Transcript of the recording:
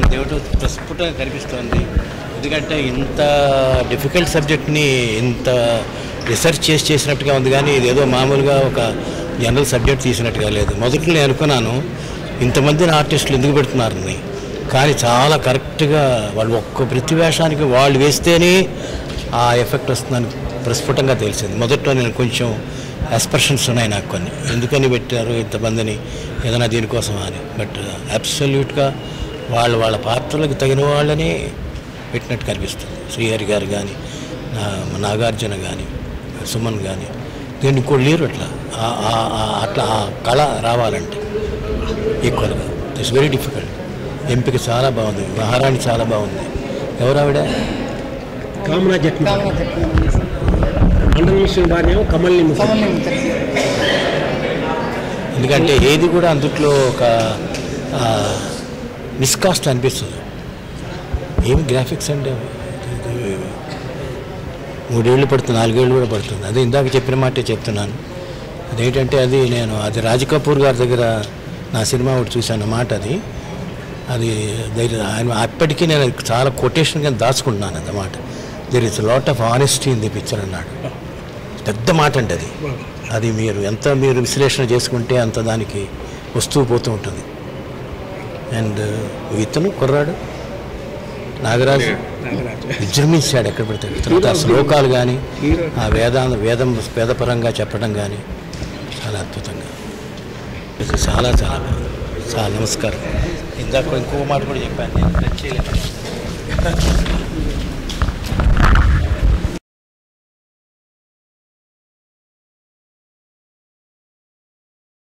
అదేమిటో ప్రస్ఫుటంగా కనిపిస్తోంది ఎందుకంటే ఇంత డిఫికల్ట్ సబ్జెక్ట్ని ఇంత రీసెర్చ్ చేసి చేసినట్టుగా ఉంది కానీ ఇది ఏదో మామూలుగా ఒక జనరల్ సబ్జెక్ట్ తీసినట్టుగా లేదు మొదట్లో నేను అనుకున్నాను ఇంతమందిని ఆర్టిస్టులు ఎందుకు పెడుతున్నారని కానీ చాలా కరెక్ట్గా వాళ్ళు ఒక్క ప్రతి వేషానికి వాళ్ళు వేస్తేనే ఆ ఎఫెక్ట్ వస్తుందని ప్రస్ఫుటంగా తెలిసింది మొదట్లో నేను కొంచెం ఎక్స్ప్రెషన్స్ ఉన్నాయి నాకు కొన్ని ఎందుకని పెట్టారు ఇంతమందిని ఏదైనా దీనికోసం అని బట్ అబ్సల్యూట్గా వాళ్ళు వాళ్ళ పాత్రలకు తగిన వాళ్ళని పెట్టినట్టు కనిపిస్తుంది శ్రీహరి గారు కానీ నాగార్జున కానీ సుమన్ కానీ దీన్ని ఇంకోటి లేరు అట్లా ఆ- ఆ- ఆ- అట్లా ఆ కళ రావాలంటే ఈక్వల్గా ఇట్స్ వెరీ డిఫికల్ట్ ఎంపిక చాలా బాగుంది మహారాణి చాలా బాగుంది ఎవరు ఆవిడ కామనా జట్మ మండల మిషన్ భార్య కమల్ని ముఖం ఎందుకంటే ఏది కూడా అందుట్లో ఒక మిస్కాస్ట్ అనిపిస్తుంది ఏమి గ్రాఫిక్స్ అంటే ఇది మూడేళ్ళు పడుతుంది నాలుగేళ్ళు కూడా పడుతుంది అదే ఇందాక చెప్పిన మాటే చెప్తున్నాను అదేంటంటే అది నేను అది రాజ్ కపూర్ గారి దగ్గర నా సినిమా ఒకటి చూశాను మాట అది అది ధైర్య ఆయన అప్పటికీ నేను అది చాలా కొటేషన్గా దాచుకుంటున్నాను అన్నమాట there is lot of honesty in the picture అన్నాడు పెద్ద మాట అండి అది అది మీరు ఎంత మీరు విశ్లేషణ చేసుకుంటే అంత దానికి వస్తూ పోతూ ఉంటుంది అండ్ ఇతను కుర్రాడు నాగరాజు విజృంభించాడు ఎక్కడ పడితే తర్వాత ఆ శ్లోకాలు కానీ ఆ వేదాంత వేదం వేదపరంగా చెప్పడం కానీ చాలా అద్భుతంగా ఇది చాలా చాలా బాగుంది. చాలా నమస్కారం ఇందాక ఇంకో మాట కూడా చెప్పాను నేను టచ్ చేయలేను